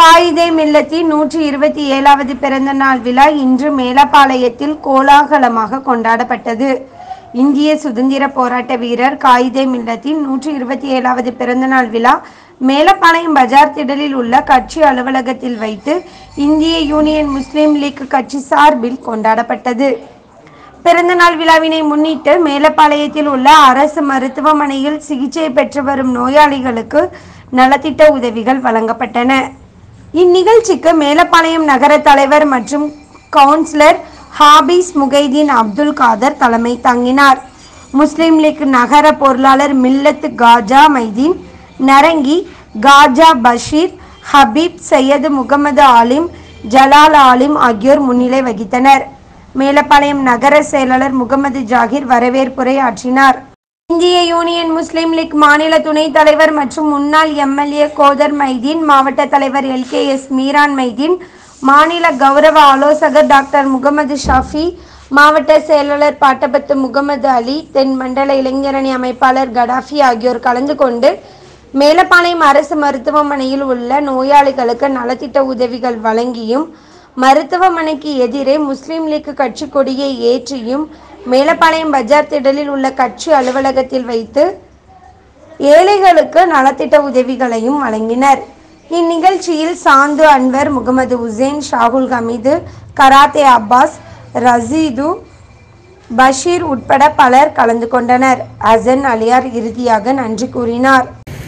காயிதே மில்லத்தின் நூற்றி இருபத்தி ஏழாவது பிறந்த நாள் விழா இன்று மேலப்பாளையத்தில் கோலாகலமாக கொண்டாடப்பட்டது இந்திய சுதந்திர போராட்ட வீரர் காயிதே மில்லத்தின் நூற்றி இருபத்தி ஏழாவது பிறந்த நாள் விழா மேலப்பாளையம் பஜார் திடலில் உள்ள கட்சி அலுவலகத்தில் வைத்து இந்திய யூனியன் முஸ்லீம் லீக் கட்சி சார்பில் கொண்டாடப்பட்டது பிறந்தநாள் விழாவினை முன்னிட்டு மேலப்பாளையத்தில் உள்ள அரசு மருத்துவமனையில் சிகிச்சை பெற்று வரும் நோயாளிகளுக்கு நலத்திட்ட உதவிகள் வழங்கப்பட்டன இந்நிகழ்ச்சிக்கு மேலப்பாளையம் நகர தலைவர் மற்றும் கவுன்சிலர் ஹாபிஸ் முகைதீன் அப்துல் காதர் தலைமை தாங்கினார் முஸ்லிம் லீக் நகர பொருளாளர் மில்லத் காஜா மைதீன் நரங்கி காஜா பஷீர் ஹபீப் சையது முகமது ஆலிம் ஜலால் ஆலிம் ஆகியோர் முன்னிலை வகித்தனர் மேலப்பாளையம் நகர செயலாளர் முகமது ஜாகிர் வரவேற்புரை ஆற்றினார் இந்திய யூனியன் முஸ்லீம் லீக் மாநில துணைத் தலைவர் மற்றும் முன்னாள் எம்எல்ஏ கோதர் மைதீன் மாவட்ட தலைவர் எல்கேஎஸ் மீரான் மைதீன் மாநில கௌரவ ஆலோசகர் டாக்டர் முகமது ஷாஃபி மாவட்ட செயலாளர் பாட்டபத்து முகமது அலி தென் மண்டல இளைஞரணி அமைப்பாளர் கடாஃபி ஆகியோர் கலந்து கொண்டு மேலப்பாளையம் அரசு மருத்துவமனையில் உள்ள நோயாளிகளுக்கு நலத்திட்ட உதவிகள் வழங்கியும் மருத்துவமனைக்கு எதிரே முஸ்லீம் லீக் கட்சி கொடியை ஏற்றியும் மேலப்பாளையம் பஜார் திடலில் உள்ள கட்சி அலுவலகத்தில் வைத்து ஏழைகளுக்கு நலத்திட்ட உதவிகளையும் வழங்கினர் இந்நிகழ்ச்சியில் சாந்து அன்வர் முகமது உசேன் ஷாகுல் ஹமீது கராத்தே அப்பாஸ் ரசீது பஷீர் உட்பட பலர் கலந்து கொண்டனர் அசன் அலியார் இறுதியாக நன்றி கூறினார்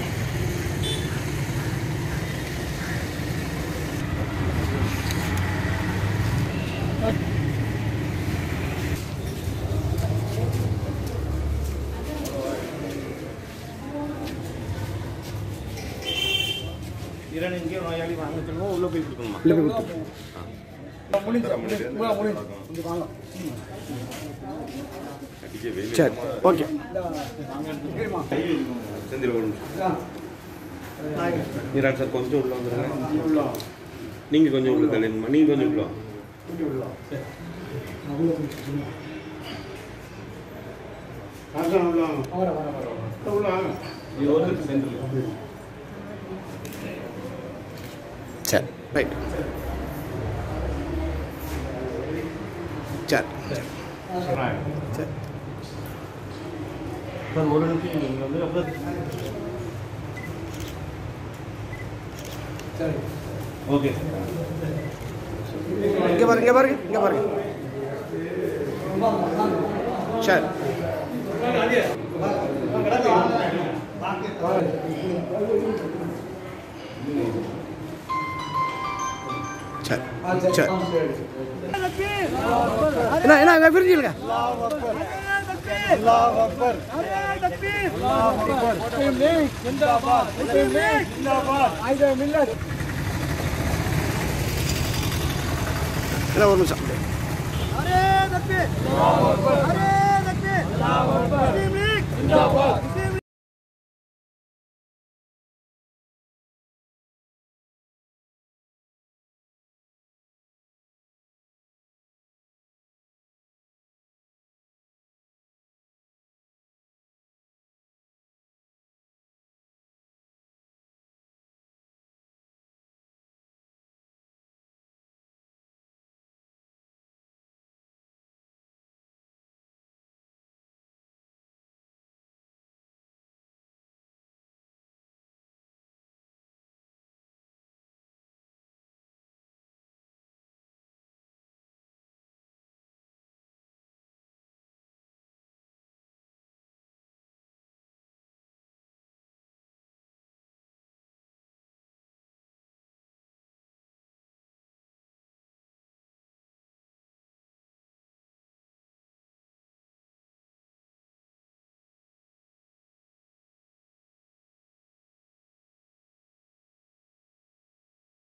இரண்டு இங்கே நோயாளி வாங்க சொல்லுவோம் உள்ள போய் கொடுக்கணுமா இல்லை போய் கொடுத்து சரி ஓகே செந்தில் ஒரு நிமிஷம் நீராட் சார் கொஞ்சம் உள்ள வந்துருங்க நீங்க கொஞ்சம் உள்ள தள்ளிடுமா நீங்க கொஞ்சம் உள்ள வாங்க. இது ஒருத்தருக்கு செந்தில் சரி ரைட் சரி சரி சார் ஒரு நிமிஷம் நீங்கள் வந்து அப்புறம் ஓகே இங்கே பாருங்க இங்கே பாருங்க இங்கே பாருங்க சரி சரி சரி என்ன என்ன இங்கே பிரிஞ்சுங்க என்ன ஒரு நிமிஷம் अरे दत्ते अरे दत्ते मुस्लिम लीग जिंदाबाद